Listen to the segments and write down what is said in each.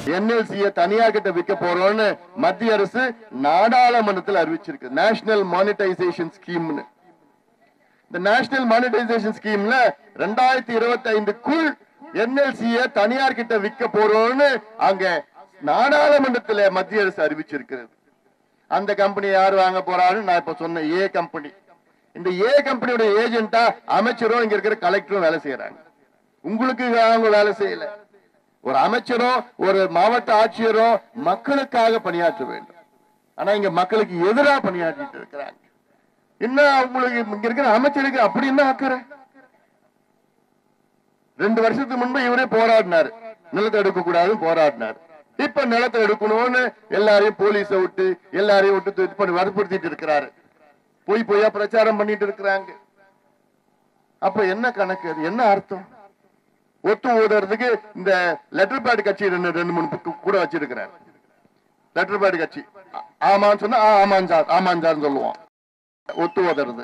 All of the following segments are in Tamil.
என்எல்சிய தனியார் கிட்ட விற்க போறோம்னு மத்திய அரசு நாடாளுமன்றத்தில் அறிவிச்சிருக்கு நேஷனல் மானிட்டைசேஷன் ஸ்கீம்னு இந்த நேஷனல் மானிட்டைசேஷன் ஸ்கீம்ல ரெண்டாயிரத்தி இருபத்தி ஐந்துக்குள் என்எல்சிய தனியார் கிட்ட விற்க போறோம்னு அங்க நாடாளுமன்றத்தில் மத்திய அரசு அறிவிச்சிருக்கிறது அந்த கம்பெனி யார் வாங்க போறாருன்னு நான் இப்ப சொன்ன ஏ கம்பெனி இந்த ஏ கம்பெனியோட ஏஜென்ட்டா அமைச்சரும் இங்க இருக்கிற கலெக்டரும் வேலை செய்யறாங்க உங்களுக்கு அவங்க வேலை செய்யல ஒரு அமைச்சரும் ஒரு மாவட்ட ஆட்சியரும் மக்களுக்காக பணியாற்ற வேண்டும் ஆனா இங்க மக்களுக்கு எதிராக பணியாற்றிட்டு இருக்கிறாங்க என்ன உங்களுக்கு இங்க இருக்கிற அமைச்சருக்கு அப்படி என்ன அக்கறை ரெண்டு வருஷத்துக்கு முன்பு இவரே போராடினாரு நிலத்தை எடுக்க கூடாது போராடினார் இப்ப நிலத்தை எடுக்கணும்னு எல்லாரையும் போலீஸ விட்டு எல்லாரையும் விட்டு இது பண்ணி வற்புறுத்திட்டு இருக்கிறாரு பொய் பொய்யா பிரச்சாரம் பண்ணிட்டு இருக்கிறாங்க அப்ப என்ன கணக்கு அது என்ன அர்த்தம் ஒத்து ஊதுறதுக்கு இந்த லெட்டர் பேட் கட்சி ரெண்டு ரெண்டு மூணு புக்கு கூட வச்சிருக்கிறார் லெட்டர் பேட் கட்சி ஆ- ஆமான்னு சொன்னா ஆ, ஆமான் சார் ஆமான் சார்னு சொல்லுவோம் ஒத்து ஓதுறது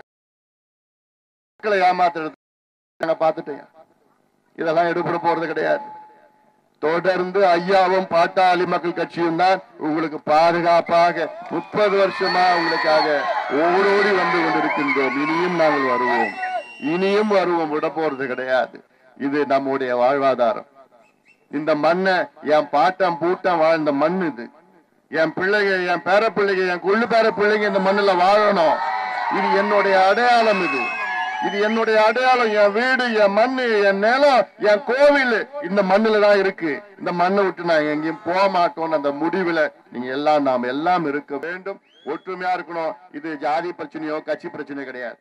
மக்களை ஏமாத்துறது நாங்க பார்த்துட்டேன் இதெல்லாம் எடுபட போறது கிடையாது தொடர்ந்து ஐயாவும் பாட்டாளி மக்கள் கட்சியும் தான் உங்களுக்கு பாதுகாப்பாக முப்பது வருஷமா உங்களுக்காக ஓடோடி வந்து கொண்டிருக்கின்றோம் இனியும் நாங்கள் வருவோம் இனியும் வருவோம் விட போறது கிடையாது இது நம்முடைய வாழ்வாதாரம் இந்த மண்ணை என் பாட்டம் பூட்டம் வாழ்ந்த மண் இது என் பிள்ளைங்க என் பேர பிள்ளைங்க என் கொள்ளு பேர பிள்ளைங்க இந்த மண்ணுல வாழணும் இது என்னுடைய அடையாளம் இது இது என்னுடைய அடையாளம் என் வீடு என் மண்ணு என் நிலம் என் கோவில் இந்த மண்ணுல தான் இருக்கு இந்த மண்ணை விட்டு நான் எங்கேயும் போக மாட்டோம்னு அந்த முடிவுல நீங்க எல்லாம் நாம் எல்லாம் இருக்க வேண்டும் ஒற்றுமையா இருக்கணும் இது ஜாதி பிரச்சனையோ கட்சி பிரச்சனை கிடையாது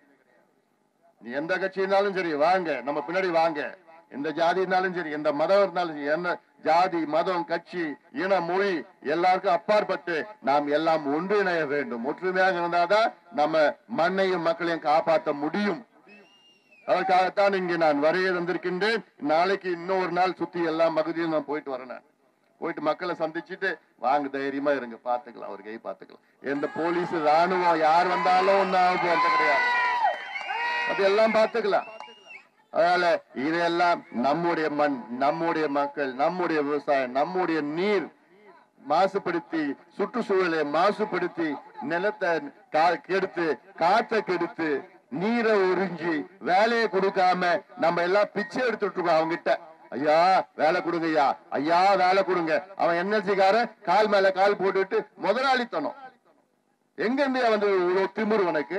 நீ எந்த கட்சி இருந்தாலும் சரி வாங்க நம்ம பின்னாடி வாங்க எந்த ஜாதி இருந்தாலும் சரி எந்த மதம் இருந்தாலும் சரி என்ன ஜாதி மதம் கட்சி இன மொழி எல்லாருக்கும் அப்பாற்பட்டு நாம் எல்லாம் ஒன்றிணைய வேண்டும் ஒற்றுமையாக இருந்தாதான் நம்ம மண்ணையும் மக்களையும் காப்பாற்ற முடியும் அதற்காகத்தான் இங்கே நான் வரைய வந்திருக்கின்றேன் நாளைக்கு இன்னொரு நாள் சுத்தி எல்லா பகுதியும் நான் போயிட்டு வரேன் நான். போயிட்டு மக்களை சந்திச்சுட்டு வாங்க தைரியமா இருங்க பாத்துக்கலாம் ஒரு கை பாத்துக்கலாம் எந்த போலீஸ் ராணுவம் யார் வந்தாலும் ஒன்னும் ஆக போறது கிடையாது அது எல்லாம் பார்த்துக்கலாம் அதனால இதெல்லாம் நம்முடைய மண் நம்முடைய மக்கள் நம்முடைய விவசாயம் நம்முடைய நீர் மாசுபடுத்தி சுற்றுச்சூழலை மாசுபடுத்தி நிலத்தை கா- கெடுத்து காற்றை கெடுத்து நீரை உறிஞ்சி வேலையை கொடுக்காம நம்ம எல்லாம் பிச்சை எடுத்துட்டு இருக்கோம் அவங்க கிட்ட ஐயா வேலை கொடுங்க ஐயா ஐயா வேலை கொடுங்க அவன் NLC காரன் கால் மேல கால் போட்டுட்டு முதலாளித்தனம் எங்க இருந்து வந்து இவ்வளவு திமிரு உனக்கு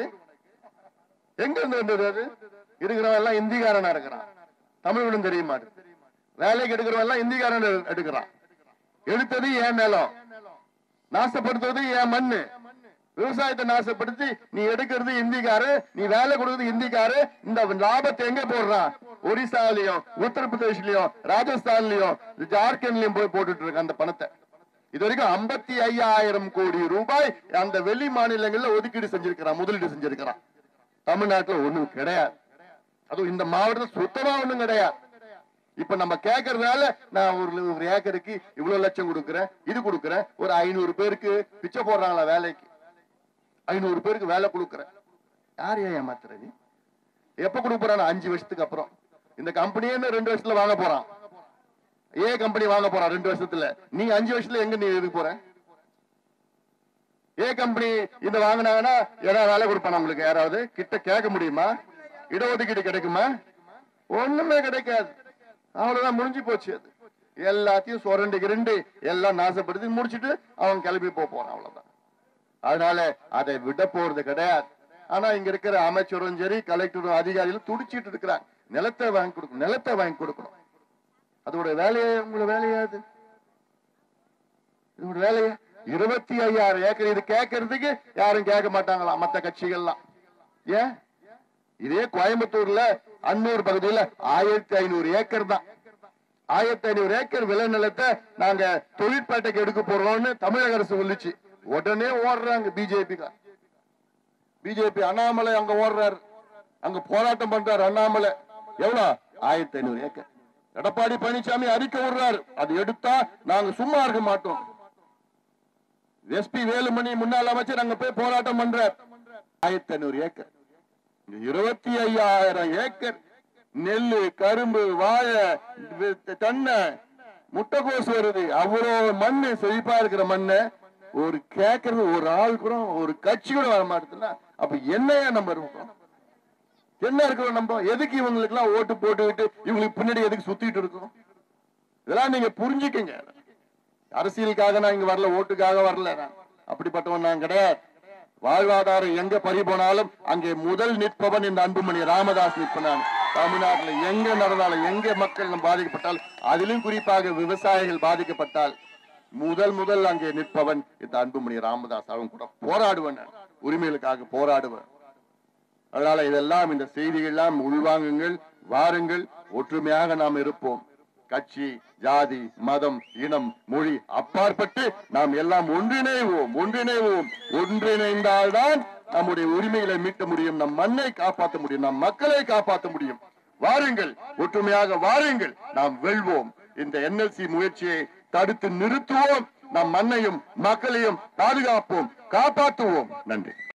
எங்க இருந்து வந்தது அது இருக்கிறவன் எல்லாம் இந்திக்காரனா இருக்கிறான் தமிழ் தெரிய மாட்டேன் வேலைக்கு எடுக்கிறவன் எல்லாம் இந்திக்காரன் எடு- எடுக்கிறான் எடுத்தது என் நிலம் நாசப்படுத்துவது என் மண்ணு விவசாயத்தை நாசப்படுத்தி நீ எடுக்கிறது இந்திக்காரு நீ வேலை கொடுக்கறது இந்திக்காரு இந்த லாபத்தை எங்க போடுறான் ஒரிசாலையும் உத்தரப்பிரதேஷ்லயும் ராஜஸ்தான்லயும் ஜார்க்கண்ட்லயும் போய் போட்டுட்டு இருக்க அந்த பணத்தை இது வரைக்கும் ஐம்பத்தி ஐயாயிரம் கோடி ரூபாய் அந்த வெளி மாநிலங்கள்ல ஒதுக்கீடு செஞ்சிருக்கிறான் முதலீடு செஞ்சிருக்கிறான் தமிழ்நாட்டுல ஒண்ணும் கிடையாது அதுவும் இந்த மாவட்டத்துல சுத்தமா ஒண்ணும் கிடையாது இப்ப நம்ம கேட்கறதுனால நான் ஒரு ஒரு ஏக்கருக்கு இவ்வளவு லட்சம் கொடுக்கறேன் இது கொடுக்கறேன் ஒரு ஐநூறு பேருக்கு பிச்சை போடுறாங்களா வேலைக்கு ஐநூறு பேருக்கு வேலை கொடுக்கறேன் யார் ஏன் ஏமாத்துற நீ எப்ப கொடுக்க போறான் அஞ்சு வருஷத்துக்கு அப்புறம் இந்த கம்பெனியே இன்னும் ரெண்டு வருஷத்துல வாங்க போறான் ஏ கம்பெனி வாங்க போறான் ரெண்டு வருஷத்துல நீ அஞ்சு வருஷத்துல எங்க நீ எதுக்கு போற ஏ கம்பெனி இந்த வாங்கினாங்கன்னா ஏதாவது வேலை கொடுப்பானா உங்களுக்கு யாராவது கிட்ட கேட்க முடியுமா இடஒதுக்கீடு கிடைக்குமா ஒண்ணுமே கிடைக்காது அவ்வளவுதான் முடிஞ்சு போச்சு அது எல்லாத்தையும் சுரண்டு கிரண்டு எல்லாம் நாசப்படுத்தி முடிச்சிட்டு அவன் கிளம்பி போக போறான் அவ்வளவுதான் அதனால அதை விட போறது கிடையாது ஆனா இங்க இருக்கிற அமைச்சரும் சரி கலெக்டரும் அதிகாரிகளும் துடிச்சிட்டு இருக்கிறாங்க நிலத்தை வாங்கி கொடுக்கணும் நிலத்தை வாங்கி கொடுக்கணும் அதோட வேலையே உங்களோட வேலையா அது இதோட வேலையா இருபத்தி ஐயாயிரம் ஏக்கர் இது கேட்கறதுக்கு யாரும் கேட்க மாட்டாங்களாம் மத்த கட்சிகள்லாம் ஏன் இதே கோயம்புத்தூர்ல அன்னூர் பகுதியில ஆயிரத்தி ஐநூறு ஏக்கர் தான் ஆயிரத்தி ஐநூறு ஏக்கர் விளை நிலத்தை நாங்க தொழிற்பேட்டைக்கு எடுக்க போறோம்னு தமிழக அரசு சொல்லிச்சு உடனே ஓடுறாங்க பிஜேபி பிஜேபி அண்ணாமலை அங்க ஓடுறாரு அங்க போராட்டம் பண்றாரு அண்ணாமலை எவ்வளவு ஆயிரத்தி ஐநூறு ஏக்கர் எடப்பாடி பழனிசாமி அறிக்கை விடுறாரு அது எடுத்தா நாங்க சும்மா இருக்க மாட்டோம் எஸ்பி வேலுமணி முன்னாள் அமைச்சர் அங்க போய் போராட்டம் பண்றார் ஆயிரத்தி ஐநூறு ஏக்கர் இங்க இருபத்தி ஐயாயிரம் ஏக்கர் நெல்லு கரும்பு வாழை வி- தென்னை முட்டைகோஸ் வருது அவ்வளவு மண்ணு செழிப்பா இருக்கிற மண்ணை ஒரு கேக்குறது ஒரு ஆள் கூட ஒரு கட்சி கூட வர மாட்டேதுன்னா அப்ப என்னையா நம்ம இருக்கோம் என்ன இருக்கிறோம் நம்ம எதுக்கு இவங்களுக்கு எல்லாம் ஓட்டு போட்டுக்கிட்டு இவங்களுக்கு பின்னாடி எதுக்கு சுத்திட்டு இருக்கோம் இதெல்லாம் நீங்க புரிஞ்சுக்கங்க அரசியலுக்காக நான் இங்க வரல ஓட்டுக்காக வரல நான் அப்படிப்பட்டவன் நான் கிடையாது வாழ்வாதாரம் எங்க பறி போனாலும் அங்கே முதல் நிற்பவன் இந்த அன்புமணி ராமதாஸ் நிற்பனான் தமிழ்நாட்டுல எங்க நடந்தாலும் எங்க மக்கள் பாதிக்கப்பட்டால் அதிலும் குறிப்பாக விவசாயிகள் பாதிக்கப்பட்டால் முதல் முதல் அங்கே நிற்பவன் இந்த அன்புமணி ராமதாஸ் அவன் கூட போராடுவன் நான். உரிமைகளுக்காக போராடுவன் அதனால இதெல்லாம் இந்த செய்திகள்லாம் உள்வாங்குங்கள் வாருங்கள் ஒற்றுமையாக நாம் இருப்போம் கட்சி ஜாதி மதம் இனம் மொழி அப்பாற்பட்டு நாம் எல்லாம் ஒன்றிணைவோம் ஒன்றிணைவோம் ஒன்றிணைந்தால்தான் நம்முடைய உரிமைகளை மீட்ட முடியும் நம் மண்ணை காப்பாற்ற முடியும் நம் மக்களை காப்பாற்ற முடியும் வாருங்கள் ஒற்றுமையாக வாருங்கள் நாம் வெல்வோம் இந்த என்எல்சி முயற்சியை தடுத்து நிறுத்துவோம் நம் மண்ணையும் மக்களையும் பாதுகாப்போம் காப்பாற்றுவோம் நன்றி